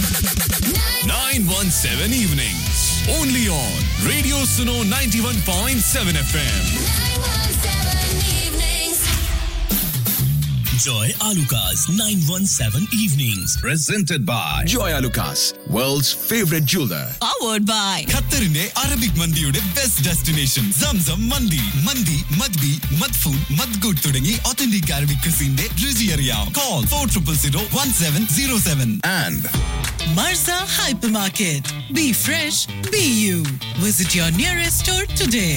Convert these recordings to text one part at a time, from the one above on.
917 evenings. Only on Radio Suno 91.7 FM. Joy Alucas 917 Evenings. Presented by Joy Lucas, world's favorite jeweler. powered by ഖത്തറിന്റെ Arabic മന്തിയുടെ best destination Zamzam മന്തി മന്തി മദ്ബി മദ്ഫൂൺ മദ്ഗുഡ് തുടങ്ങി ഒത്തന്റിക് അറബിക് ക്രിസിന്റെ രുചി അറിയാം call for triple zero one seven zero seven And Marza Hypermarket. Be fresh, be you. Visit your nearest store today.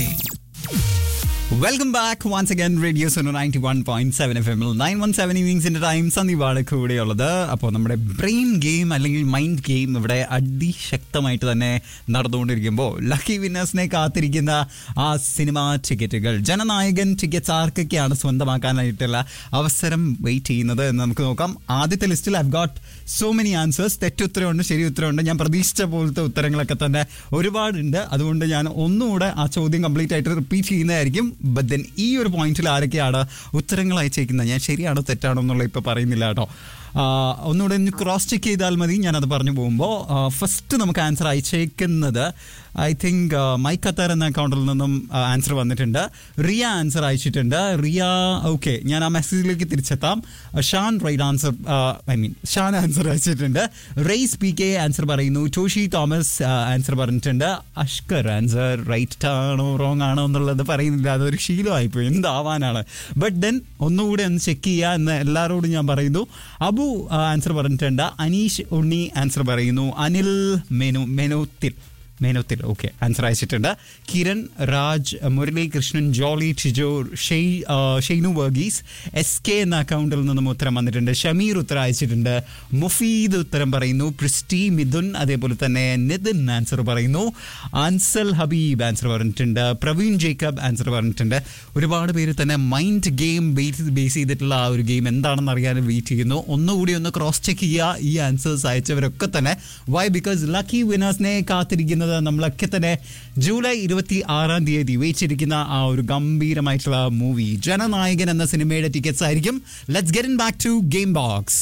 Welcome back once again radio Suno ninety one point seven F എമ്മിൽ nine one seven ഇന്നിങ്സിന്റെ time സന്ദീപാണ് കൂടെയുള്ളത് അപ്പോൾ നമ്മുടെ brain game അല്ലെങ്കിൽ mind game ഇവിടെ അതിശക്തമായിട്ട് തന്നെ നടന്നുകൊണ്ടിരിക്കുമ്പോൾ ലക്കി വിന്നേഴ്സിനെ കാത്തിരിക്കുന്ന ആ സിനിമാ ടിക്കറ്റുകൾ ജനനായകൻ ടിക്കറ്റ്സ് ആർക്കൊക്കെയാണ് സ്വന്തമാക്കാനായിട്ടുള്ള അവസരം വെയിറ്റ് ചെയ്യുന്നത് എന്ന് നമുക്ക് നോക്കാം ആദ്യത്തെ ലിസ്റ്റിൽ I've got so many answers തെറ്റുത്തരമുണ്ട് ശരി ഉത്തരമുണ്ട് ഞാൻ പ്രതീക്ഷിച്ച പോലത്തെ ഉത്തരങ്ങളൊക്കെ തന്നെ ഒരുപാടുണ്ട് അതുകൊണ്ട് ഞാൻ ഒന്നുകൂടെ ആ ചോദ്യം കംപ്ലീറ്റ് ആയിട്ട് റിപ്പീറ്റ് ചെയ്യുന്നതായിരിക്കും ബട്ട് ദെൻ ഈ ഒരു പോയിന്റിൽ ആരൊക്കെയാണ് ഉത്തരങ്ങൾ അയച്ചേക്കുന്നത് ഞാൻ ശരിയാണോ തെറ്റാണോ എന്നുള്ള ഇപ്പോൾ പറയുന്നില്ല കേട്ടോ ആ, ഒന്നുകൂടെ ഒന്ന് ക്രോസ് ചെക്ക് ചെയ്താൽ മതി ഞാനത് പറഞ്ഞു പോകുമ്പോൾ ഫസ്റ്റ് നമുക്ക് ആൻസർ അയച്ചേക്കുന്നത് ഐ തിങ്ക് മൈ ഖത്തർ എന്ന അക്കൗണ്ടിൽ നിന്നും ആൻസർ വന്നിട്ടുണ്ട് റിയ ആൻസർ അയച്ചിട്ടുണ്ട് റിയ ഓക്കെ ഞാൻ ആ മെസ്സേജിലേക്ക് തിരിച്ചെത്താം Shan right answer I mean Shan answer അയച്ചിട്ടുണ്ട് റെയ്സ് പി കെ ആൻസർ പറയുന്നു ടോഷി തോമസ് ആൻസർ പറഞ്ഞിട്ടുണ്ട് അഷ്കർ ആൻസർ റൈറ്റ് ആണോ റോങ് ആണോ എന്നുള്ളത് പറയുന്നില്ല അതൊരു ശീലമായിപ്പോയി എന്താവാനാണ് ബട്ട് ദെൻ ഒന്നുകൂടെ ഒന്ന് ചെക്ക് ചെയ്യുക എന്ന് എല്ലാവരോടും ഞാൻ പറയുന്നു അബു ആൻസർ പറഞ്ഞിട്ടുണ്ട് അനീഷ് ഉണ്ണി ആൻസർ പറയുന്നു അനിൽ മെനു മെനുത്തിൽ മേനോത്തിൽ ഓക്കെ ആൻസർ അയച്ചിട്ടുണ്ട് കിരൺ രാജ് മുരളി കൃഷ്ണൻ ജോളി ടിജോ ഷെയ് ആ, ഷെയ്നു വർഗീസ് എസ് കെ എന്ന അക്കൗണ്ടിൽ നിന്നും ഉത്തരം വന്നിട്ടുണ്ട് ഷമീർ ഉത്തരം അയച്ചിട്ടുണ്ട് മുഫീദ് ഉത്തരം പറയുന്നു പ്രിസ്റ്റി മിഥുൻ അതേപോലെ തന്നെ നിതിൻ ആൻസർ പറയുന്നു അൻസൽ ഹബീബ് ആൻസർ പറഞ്ഞിട്ടുണ്ട് പ്രവീൺ ജേക്കബ് ആൻസർ പറഞ്ഞിട്ടുണ്ട് ഒരുപാട് പേര് തന്നെ മൈൻഡ് ഗെയിം ബേസ് ബേസ് ചെയ്തിട്ടുള്ള ആ ഒരു ഗെയിം എന്താണെന്ന് അറിയാൻ വെയിറ്റ് ചെയ്യുന്നു ഒന്നുകൂടി ഒന്ന് ക്രോസ് ചെക്ക് ചെയ്യുക ഈ ആൻസേഴ്സ് അയച്ചവരൊക്കെ തന്നെ വൈ ബിക്കോസ് ലക്കി വിനേഴ്സിനെ കാത്തിരിക്കുന്നത് നമ്മളൊക്കെ തന്നെ ജൂലൈ ഇരുപത്തി ആറാം തീയതി വെയിച്ചിരിക്കുന്ന ആ ഒരു ഗംഭീരമായിട്ടുള്ള മൂവി ജനനായകൻ എന്ന സിനിമയുടെ ടിക്കറ്റ്സ് ആയിരിക്കും let's get in back to game box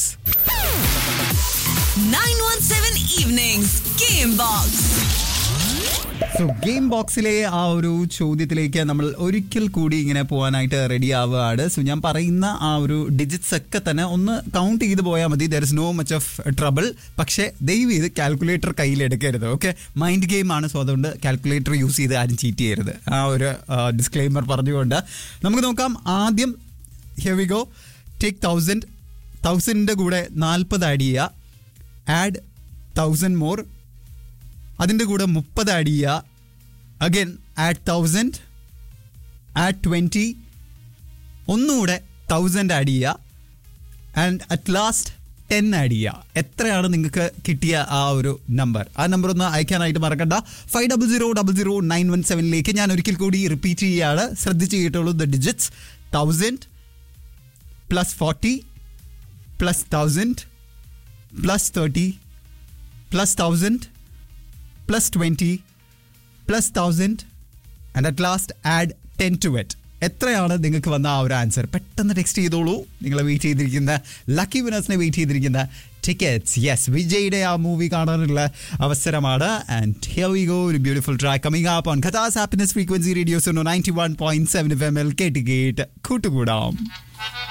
917 Evenings Game Box. So game ബോക്സിലെ ആ ഒരു ചോദ്യത്തിലേക്ക് നമ്മൾ ഒരിക്കൽ കൂടി ഇങ്ങനെ പോകാനായിട്ട് റെഡി ആവുകയാണ് സോ ഞാൻ പറയുന്ന ആ ഒരു ഡിജിറ്റ്സ് ഒക്കെ തന്നെ ഒന്ന് കൗണ്ട് ചെയ്ത് പോയാൽ മതി there is no much of trouble പക്ഷേ ദയവ് ചെയ്ത് കാൽക്കുലേറ്റർ കയ്യിലെടുക്കരുത് ഓക്കെ മൈൻഡ് ഗെയിം ആണ് സോ അതുകൊണ്ട് കാൽക്കുലേറ്റർ യൂസ് ചെയ്ത് ആരും ചീറ്റ് ചെയ്യരുത് ആ ഒരു ഡിസ്ക്ലെയിമർ പറഞ്ഞുകൊണ്ട് നമുക്ക് നോക്കാം ആദ്യം here we go take thousand തൗസൻഡിൻ്റെ കൂടെ നാൽപ്പത് ആഡ് ചെയ്യുക ആഡ് തൗസൻഡ് മോർ അതിൻ്റെ കൂടെ മുപ്പത് ആഡ് ചെയ്യുക again add thousand add twenty ഒന്നുകൂടെ തൗസൻഡ് ആഡ് ചെയ്യുക and at last ten add ചെയ്യുക എത്രയാണ് നിങ്ങൾക്ക് കിട്ടിയ ആ ഒരു നമ്പർ ആ നമ്പർ ഒന്ന് അയക്കാനായിട്ട് മറക്കണ്ട five double zero double zero nine one സെവനിലേക്ക് ഞാൻ ഒരിക്കൽ കൂടി റിപ്പീറ്റ് ചെയ്യുകയാണ് ശ്രദ്ധിച്ച് കേട്ടുള്ളൂ the digits thousand plus forty plus thousand plus thirty plus thousand plus twenty plus thousand and at last add ten to it എത്രയാണ് നിങ്ങൾക്ക് വന്ന ആ ഒരു ആൻസർ പെട്ടെന്ന് ടെക്സ്റ്റ് ചെയ്തോളൂ നിങ്ങൾ വെയിറ്റ് ചെയ്തിരിക്കുന്ന ലക്കി വിനേഴ്സിനെ വെയിറ്റ് ചെയ്തിരിക്കുന്ന ടിക്കറ്റ്സ് യെസ് വിജയുടെ ആ മൂവി കാണാനുള്ള അവസരമാണ് ആൻഡ് ഹിയർ വി ഗോ ഒരു beautiful track coming up on ഖതാസ് happiness frequency radios ninety one point seven F M L കേട്ട് കേട്ട് കൂട്ടുകൂടാം